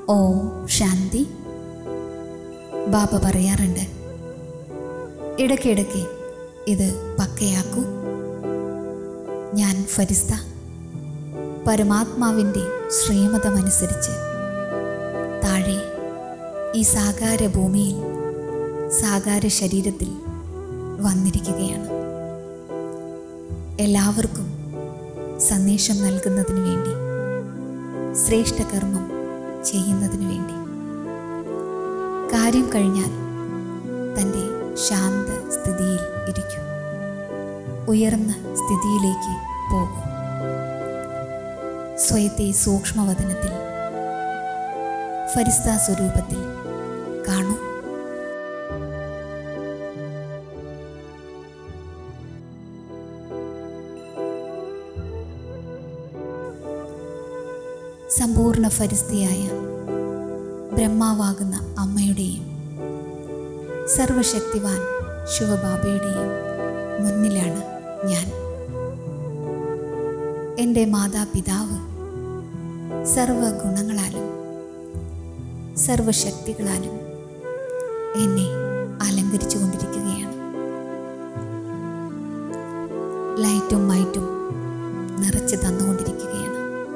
ഓം ശാന്തി ബാബ പറയാറുണ്ട് ഇടയ്ക്കിടയ്ക്ക് ഇത് പക്കയാക്കൂ ഞാൻ ഫരിസ്ത പരമാത്മാവിൻ്റെ ശ്രീമതമനുസരിച്ച് താഴെ ഈ സാകാര ഭൂമിയിൽ സാകാര ശരീരത്തിൽ വന്നിരിക്കുകയാണ് എല്ലാവർക്കും സന്ദേശം നൽകുന്നതിന് വേണ്ടി ശ്രേഷ്ഠകർമ്മം ചെയ്യുന്നതിന് വേണ്ടി കാര്യം കഴിഞ്ഞാൽ തൻ്റെ ശാന്ത സ്ഥിതിയിൽ ഇരിക്കും ഉയർന്ന സ്ഥിതിയിലേക്ക് പോകും സ്വയത്തെ സൂക്ഷ്മവദനത്തിൽ ഫരിസ്ത സ്വരൂപത്തിൽ കാണൂ സമ്പൂർണ്ണ ഫരിസ്തിയായ ബ്രഹ്മാവാകുന്ന അമ്മയുടെയും സർവശക്തിവാൻ ശിവബാബയുടെയും മുന്നിലാണ് ഞാൻ എൻ്റെ മാതാപിതാവ് സർവഗുണങ്ങളാലും സർവശക്തികളാലും എന്നെ അലങ്കരിച്ചു കൊണ്ടിരിക്കുകയാണ് ലൈറ്റും മൈറ്റും നിറച്ച് തന്നുകൊണ്ടിരിക്കുകയാണ്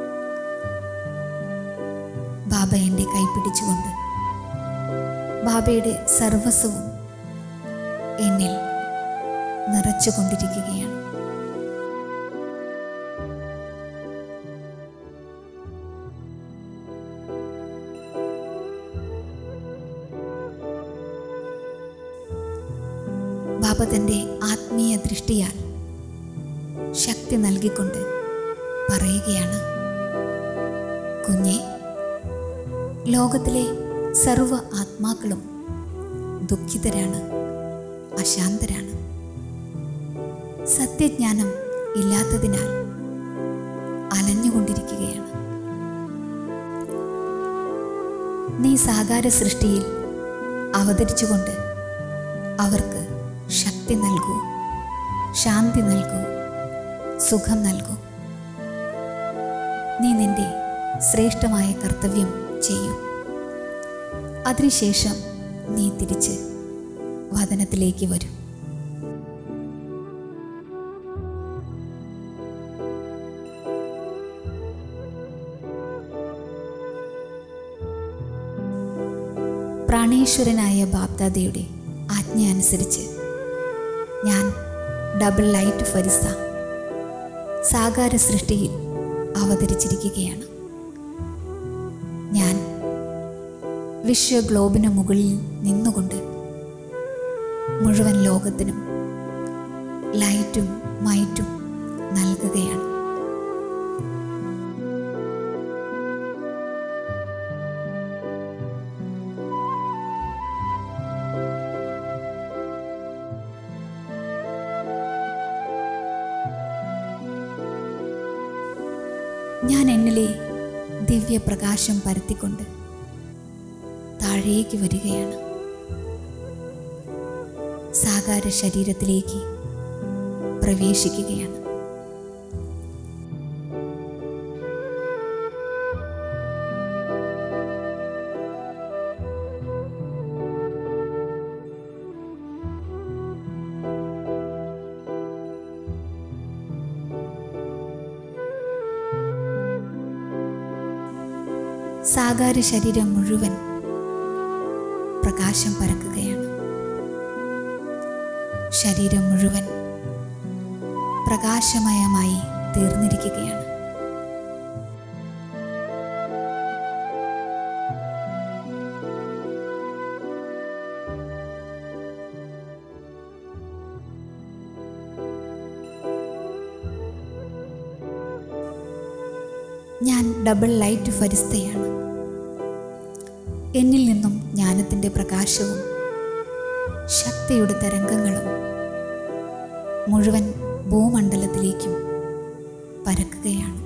ബാബ എൻ്റെ കൈ പിടിച്ചുകൊണ്ട് ബാബയുടെ സർവസ്വവും എന്നിൽ നിറച്ചുകൊണ്ടിരിക്കുകയാണ് ബാബ തൻ്റെ ആത്മീയ ദൃഷ്ടിയാൽ ശക്തി നൽകിക്കൊണ്ട് പറയുകയാണ് കുഞ്ഞെ ലോകത്തിലെ സർവ ആത്മാക്കളും ദുഃഖിതരാണ് അശാന്തരാണ് സത്യജ്ഞാനം ഇല്ലാത്തതിനാൽ അലഞ്ഞുകൊണ്ടിരിക്കുകയാണ് നീ സാകാര സൃഷ്ടിയിൽ അവതരിച്ചുകൊണ്ട് അവർക്ക് ശക്തി നൽകൂ ശാന്തി നൽകൂ സുഖം നൽകൂ നീ നിന്റെ ശ്രേഷ്ഠമായ കർത്തവ്യം ചെയ്യൂ അതിനുശേഷം നീ തിരിച്ച് വതനത്തിലേക്ക് വരും പ്രാണേശ്വരനായ ബാബ്ദാദയുടെ ആജ്ഞ അനുസരിച്ച് ഞാൻ ഡബിൾ ലൈറ്റ് ഫരിസ സാകാര സൃഷ്ടിയിൽ അവതരിച്ചിരിക്കുകയാണ് ഞാൻ വിശ്വ ഗ്ലോബിന് മുകളിൽ നിന്നുകൊണ്ട് മുഴുവൻ ലോകത്തിനും ലൈറ്റും മൈറ്റും നൽകുകയാണ് ഞാൻ എന്നിലെ ദിവ്യപ്രകാശം പരത്തിക്കൊണ്ട് താഴേക്ക് വരികയാണ് സാകാര ശരീരത്തിലേക്ക് പ്രവേശിക്കുകയാണ് സാകാര ശരീരം മുഴുവൻ പ്രകാശം പരക്കുകയാണ് ശരീരം മുഴുവൻ പ്രകാശമയമായി തീർന്നിരിക്കുകയാണ് ഞാൻ ഡബിൾ ലൈറ്റ് ഫരിസ്തയാണ് എന്നിൽ നിന്നും ജ്ഞാനത്തിൻ്റെ പ്രകാശവും ശക്തിയുടെ തരംഗങ്ങളും മുഴുവൻ ഭൂമണ്ഡലത്തിലേക്കും പരക്കുകയാണ്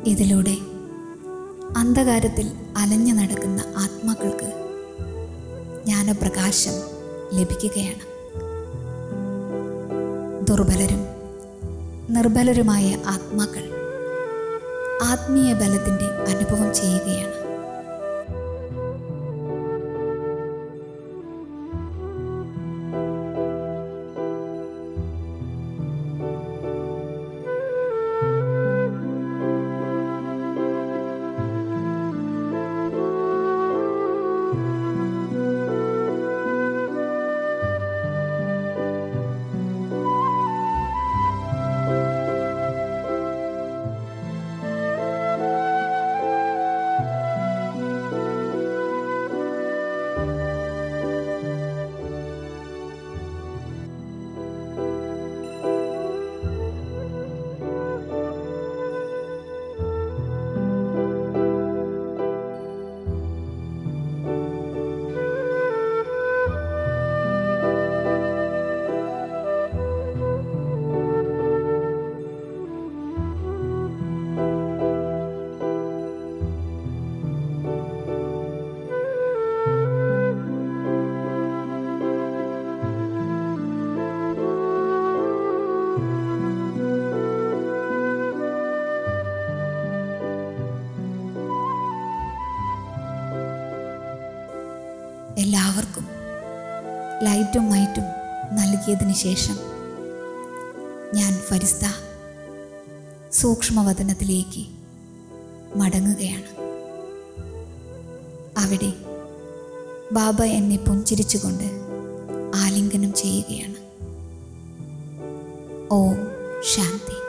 ഇതിലൂടെ അന്ധകാരത്തിൽ അലഞ്ഞു നടക്കുന്ന ആത്മാക്കൾക്ക് ജ്ഞാനപ്രകാശം ലഭിക്കുകയാണ് ദുർബലരും നിർബലരുമായ ആത്മാക്കൾ ആത്മീയ ബലത്തിൻ്റെ അനുഭവം ചെയ്യുകയാണ് എല്ലാവർക്കും ലൈറ്റും മൈറ്റും നൽകിയതിന് ശേഷം ഞാൻ ഫരിസ്ത സൂക്ഷ്മവതനത്തിലേക്ക് മടങ്ങുകയാണ് അവിടെ ബാബ എന്നെ പുഞ്ചിരിച്ചുകൊണ്ട് ആലിംഗനം ചെയ്യുകയാണ് ഓം ശാന്തി